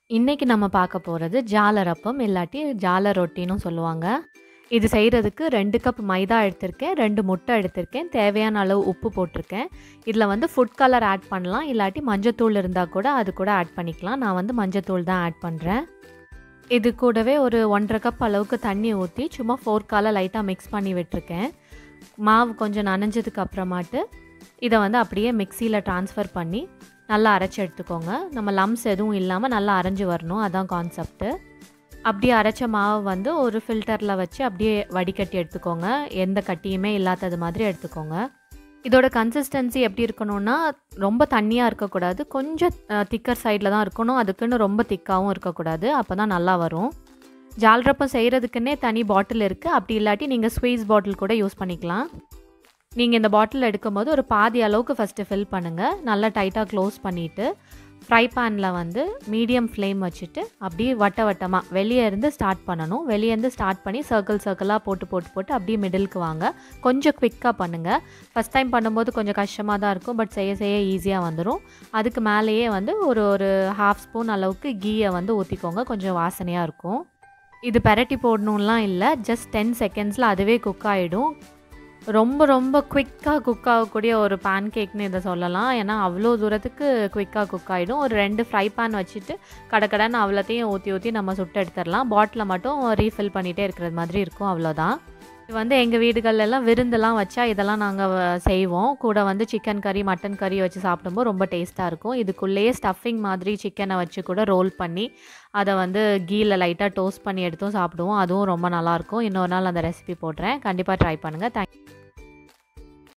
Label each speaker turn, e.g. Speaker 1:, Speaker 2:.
Speaker 1: இன்னைக்கு நம்ம பார்க்க போறது ஜாலரப்பம் இல்லாட்டி ஜால ரொட்டின்னும் சொல்லுவாங்க. இது செய்றதுக்கு 2 கப் மைதா எடுத்திருக்கேன், 2 முட்டை எடுத்திருக்கேன், தேவையான அளவு உப்பு போட்டிருக்கேன். இதில வந்து ஃபுட் கலர் ஆட் பண்ணலாம். இல்லாட்டி மஞ்சத்தூள் இருந்தா கூட அது கூட ஆட் பண்ணிக்கலாம். நான் வந்து மஞ்சத்தூள் தான் ஆட் பண்றேன். இது கூடவே ஒரு 1 1/2 கப் அளவுக்கு தண்ணி ஊத்தி சும்மா ஃபோர்க்கால லைட்டா மிக்ஸ் பண்ணி விட்டுருக்கேன். மாவு கொஞ்சம் நனைஞ்சதுக்கு அப்புறமாட்டு இத வந்து அப்படியே மிக்ஸியில ட்ரான்ஸ்ஃபர் பண்ணி நல்லா அரைச்சு எடுத்துக்கோங்க. நம்ம லம்ப்ஸ் எதுவும் இல்லாம நல்லா அரைஞ்சு வரணும். அதான் கான்செப்ட்டு. அப்படியே அரைச்ச மாவ வந்து ஒரு ஃபில்டர்ல வச்சு அப்படியே வடிகட்டி எடுத்துக்கோங்க. எந்த கட்டியுமே இல்லாதது மாதிரி எடுத்துக்கோங்க. இதோட கன்சிஸ்டன்சி எப்படி இருக்கணும்னா, ரொம்ப தண்ணியா இருக்கக்கூடாது. கொஞ்சம் அ திக்கர் சைட்ல தான் இருக்கணும். அதுக்குன்னு ரொம்ப திக்காவும் இருக்கக்கூடாது. அப்பதான் நல்லா வரும். ஜால்ரப்பம் செய்றதுக்குன்னே தனி பாட்டில் இருக்கு. அப்படி இல்லாட்டி நீங்க ஸ்குவீஸ் பாட்டில் கூட யூஸ் பண்ணிக்கலாம். நீங்க இந்த பாட்டில் எடுக்கும்போது ஒரு பாதி அளவுக்கு ஃபர்ஸ்ட்டு ஃபில் பண்ணுங்க. நல்லா டைட்டா க்ளோஸ் பண்ணிட்டு, ஃப்ரை பேன்ல வந்து மீடியம் ஃப்ளேம் வச்சுட்டு அப்படியே வட்ட வட்டமா வெளிய இருந்து ஸ்டார்ட் பண்ணணும். வெளிய இருந்து ஸ்டார்ட் பண்ணி சர்க்கிள் சர்க்கிளா போட்டு போட்டு போட்டு அப்படியே மிடிலுக்கு வாங்க. கொஞ்சம் குயிக்கா பண்ணுங்க. ஃபர்ஸ்ட் டைம் பண்ணும்போது கொஞ்சம் கஷ்டமா தான் இருக்கும். பட் செய்ய செய்ய ஈஸியா வந்துரும். அதுக்கு மேலேயே வந்து ஒரு ஒரு 1/2 ஸ்பூன் அளவுக்கு கீய வந்து ஊத்திக்கோங்க. கொஞ்சம் வாசனையா இருக்கும். இது பெரட்டி போடணும்லாம் இல்ல. ஜஸ்ட் 10 செகண்ட்ஸ்ல அதுவே குக் ஆயிடும். ரொம்ப ரொம்ப குயிக்கா குக் ஆகக்கூடிய ஒரு பேன் கேக்ன்னு இத சொல்லலாம். ஏன்னா அவ்ளோ தூரத்துக்கு குயிக்கா குக் ஆயிடும். ஒரு 2 ஃப்ரை பேன் வச்சுட்டு கடகடன்னு அவ்வளத்தையும் ஊத்தி ஊத்தி நம்ம சுட்டு எடுத்துரலாம். பாட்டில மட்டும் ரீஃபில் பண்ணிட்டே இருக்கிறது மாதிரி இருக்கும். அவ்வளோதான். இது வந்து எங்க வீடுகள்லலாம் விருந்தெல்லாம் வச்சா இதெல்லாம் நாங்க வ செய்வோம். கூட வந்து சிக்கன் கறி, மட்டன் கறி வச்சு சாப்பிடும்போது ரொம்ப டேஸ்ட்டா இருக்கும். இதுக்குள்ளேயே ஸ்டஃபிங் மாதிரி சிக்கன வச்சு கூட ரோல் பண்ணி, அத வந்து கீல லைட்டா டோஸ்ட் பண்ணி எடுத்தும் சாப்பிடுவோம். அதுவும் ரொம்ப நல்லாயிருக்கும். இன்னொரு நாள் அந்த ரெசிபி போடுறேன். கண்டிப்பா ட்ரை பண்ணுங்க. தேங்க்